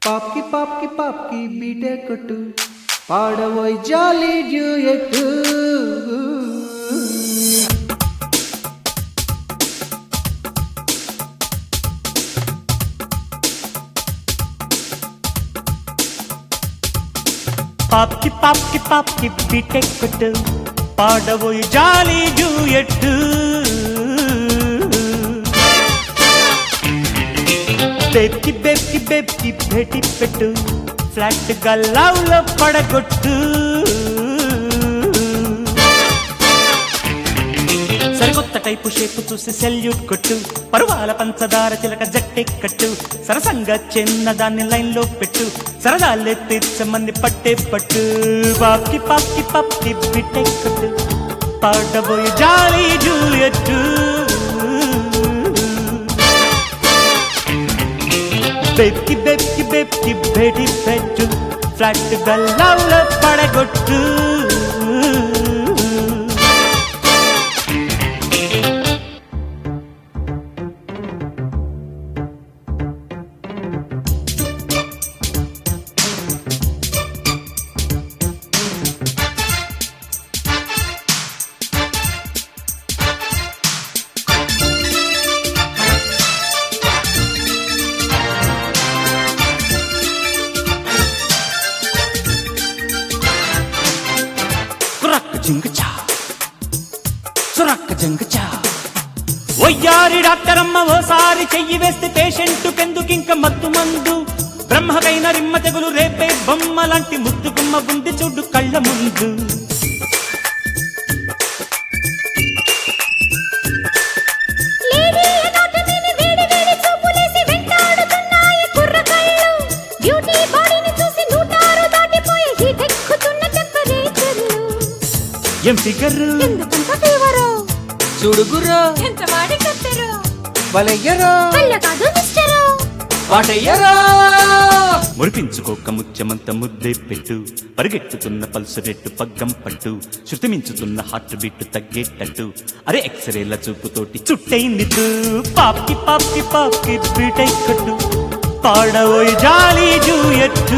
పాప్కి పాప్కి పాప్కి బీటే కొట్టు పాడబోయ్ జాలీ డ్యూయట్టు పాప్కి పాప్కి పాప్కి బిటెక్కుట్టు పాడబోయి జాలి జూయట్టు బెబ్కి బెబ్కి బెబ్కి భేటి పెట్టు ఫ్లాట్ గల్లావులో పడగొట్టు సరికొత్త టైపు షేపు చూసి సెల్యూట్ కొట్టు పరువాల పంచదార చిలక జట్టెక్కట్టు సరసంగా చిన్నదాన్ని లైన్ లో పెట్టు సరదాలే తీర్చమంది పట్టే పట్టు పాప్కి పాప్కి పాప్కి బిట్టెక్కట్టు పాడబోయి జాలి జూయట్టు బెబ్కి బెబ్కి బెబ్కి బెడి పెట్టు ఫ్లాట్ గల్లావులో పడగొట్టు కురక్క జింగచా సురక్క జింగచా వయ్యారి డాక్టరమ్మ ఓసారి చెయ్యి వేస్తే పేషెంట్ కెందుకింక మత్తు మందు బ్రహ్మకైన రిమ్మ తెగులు రేపే బొమ్మ లాంటి ముద్దు గుమ్మ ఉంది చూడు కళ్ళ ముందు లేడీ ఎనాటమీని వేడి వేడి చూపులేసి వెంటాడుతున్నాయి కుర్రకాయలు. బ్యూటీ బాడీని చూసి నూటారు దాటిపోయే హీట్ ఎక్కుతున్న టెంపరేచర్లు. ఏం ఫిగర్ ఎందుకంత ఫీవరు? చూడుగుర్రో ఎంత వాడి కత్తెరు? వలయ్యరో వల్ల కాదు మిస్టరు. వాటయ్యరో మురిపించుకోక ముత్యమంత ముద్దే పెట్టు పరిగెట్టుతున్న పల్సు రేటు పగ్గం పట్టు శృతి మించుతున్న హార్ట్ బీట్ తగ్గేటట్టు అరే ఎక్స్రేల చూపుతోటి చుట్టైంది తూ. పాప్కి పాప్కి పాప్కి బీటై కట్టు పాడబోయి జాలి జూయట్టు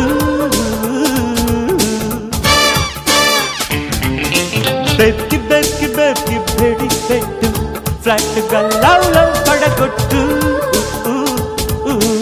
బెక్కి బెక్కి బెక్కి బెడి పెట్టు ఫ్లాట్ గల్లావులో పడగొట్టు ఊ, ఊ, ఊ.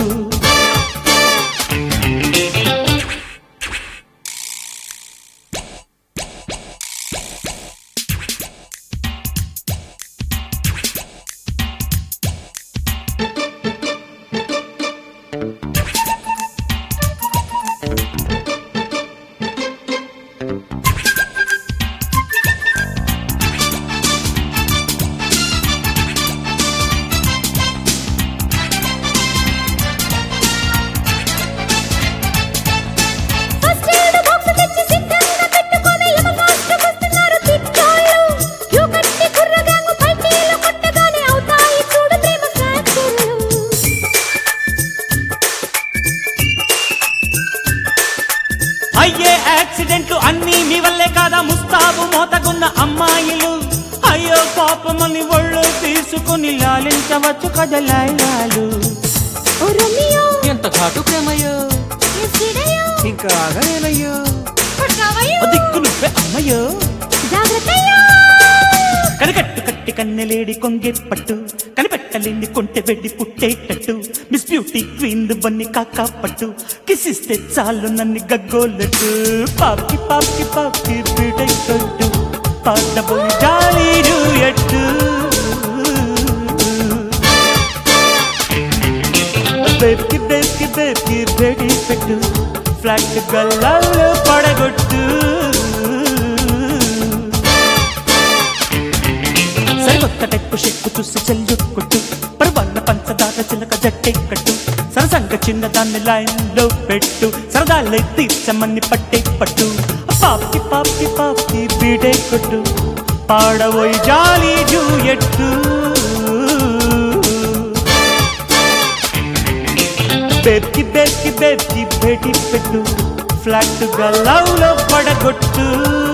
ఫస్ట్ ఎయిడ్ బాక్స్ తెచ్చి సిద్ధంగా పెట్టుకొని యమ ఫాస్ట్ వస్తున్నారు తిట్టోళ్ళు. క్యూ కట్టి కుర్ర గ్యాంగు పైకీలు కొట్టగానే అవుతాయి చూడు ప్రేమ ఫ్రాక్చర్లు. అయ్యే యాక్సిడెంట్లు అన్నీ మీ వల్లే కాదా ముస్తాబు మోతగున్న అమ్మాయిలు అయ్యో పాపమని ఒళ్ళు తీసుకుని లాలించవచ్చు కదలాయాలు ఓ రోమియో, ఎంత ఘాటు ప్రేమయ్యో ఎస్టీడయో, ఇంకా ఆగలేనయ్యో పట్కావయ్యో, దిక్కు నువ్వే అమ్మయ్యో జాగ్రత్తయ్యో. కనికట్టు కట్టి కన్నెలేడి కొంగే పట్టు కనిపెట్టలేని కొంటె వెడ్డి పుట్టేటట్టు మిస్ బ్యూటీ క్వీన్ బన్ని కాకా పట్టు కిసిస్తే చాలు నన్ను గగ్గోలట్టు పాప్కి పాప్కి పాప్కి బీటెట్టు పాడబోయి జాలి ఎట్టు బేబ్కి బేబ్కి బేబ్కి బేడి పెట్టు ఫ్లాట్ గల్లాల్లో పడగొట్టు సరికొత్త టెక్కు షెక్కు చూసి చెల్లు కొట్టు పరువన్న పంచదార చిలక జట్టెక్కట్టు సరసంగ చిన్నదాన్ని లైన్ లో పెట్టు సరదాలే తీర్చమని పట్టే పట్టు పాప్కి పాప్కి పాప్కి బీడే కొట్టు పాడబోయి జాలి జూయట్టు బేబ్కి బేబ్కి బేబ్కి భేటీ పెట్టు ఫ్లాట్ గల్లావులో పడగొట్టు